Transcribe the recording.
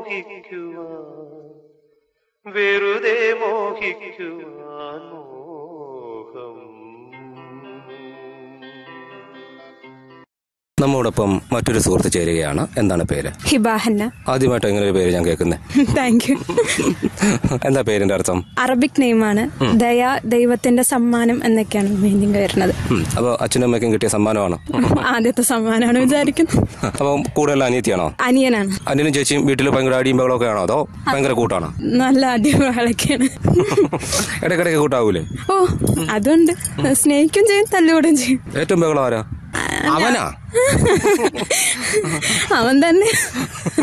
മോഹിക്കുവാൻ വെറുതെ മോഹിക്കുവാൻ മോഹം നമ്മോടൊപ്പം മറ്റൊരു സുഹൃത്ത് ചേരുകയാണ് എന്താണ് പേര് ഹിബാഹന്ന ആദ്യമായിട്ട് ഇങ്ങനെ ഒരു പേര് ഞാൻ കേൾക്കുന്നത് താങ്ക് യു എന്താ പേരിന്റെ അർത്ഥം അറബിക് നെയിമാണ് ദയ ദൈവത്തിന്റെ സമ്മാനം എന്നൊക്കെയാണ് മീനിങ് വരുന്നത് ഉം. അപ്പൊ അച്ഛനും അമ്മയ്ക്കും കിട്ടിയ സമ്മാനമാണ് ആദ്യത്തെ സമ്മാനമാണ് വിചാരിക്കുന്നത് അപ്പം കൂടുതൽ അനിയത്തിയാണോ അനിയനാണ് അനിയനും ചേച്ചിയും വീട്ടിൽ ഭയങ്കര അടിയും ബഹളമൊക്കെ ആണോ അതോ ഭയങ്കര കൂട്ടാണോ നല്ല അടിപൊളിയൊക്കെയാണ് ഇടയ്ക്കിടയ്ക്ക് കൂട്ടാവൂലേ ഓ അതുണ്ട് സ്നേഹിക്കും ചെയ്യും തല്ലുകൂടും ചെയ്യും ഏറ്റവും ബഹളം ആരാ അവനാ അവൻ തന്നെ